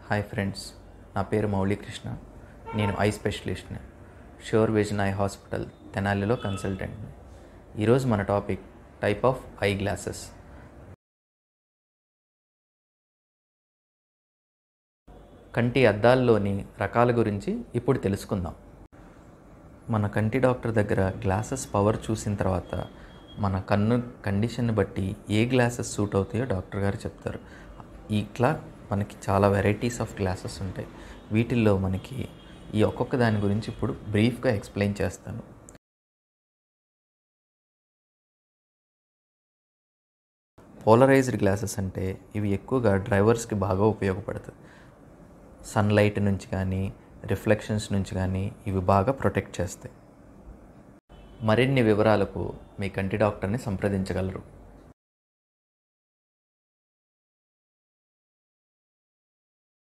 hi friends నా పేరు మౌళీకృష్ణ నేను ఐ స్పెషలిస్ట్ని షోర్ విజన్ ఐ హాస్పిటల్ తెనాలిలో కన్సల్టెంట్ని ఈరోజు మన topic type of eye glasses కంటి అద్దాల్లోని రకాల గురించి ఇప్పుడు తెలుసుకుందాం మన కంటి డాక్టర్ దగ్గర గ్లాసెస్ పవర్ చూసిన తర్వాత మన కన్ను కండిషన్ని బట్టి ఏ గ్లాసెస్ సూట్ అవుతాయో డాక్టర్ గారు చెప్తారు ఇట్లా మనకి చాలా వెరైటీస్ ఆఫ్ గ్లాసెస్ ఉంటాయి వీటిల్లో మనకి ఈ ఒక్కొక్క దాని గురించి ఇప్పుడు బ్రీఫ్గా ఎక్స్ప్లెయిన్ చేస్తాను పోలరైజ్డ్ గ్లాసెస్ అంటే ఇవి ఎక్కువగా డ్రైవర్స్కి బాగా ఉపయోగపడుతుంది సన్లైట్ నుంచి కానీ రిఫ్లెక్షన్స్ నుంచి కానీ ఇవి బాగా ప్రొటెక్ట్ చేస్తాయి మరిన్ని వివరాలకు మీ కంటి డాక్టర్ని సంప్రదించగలరు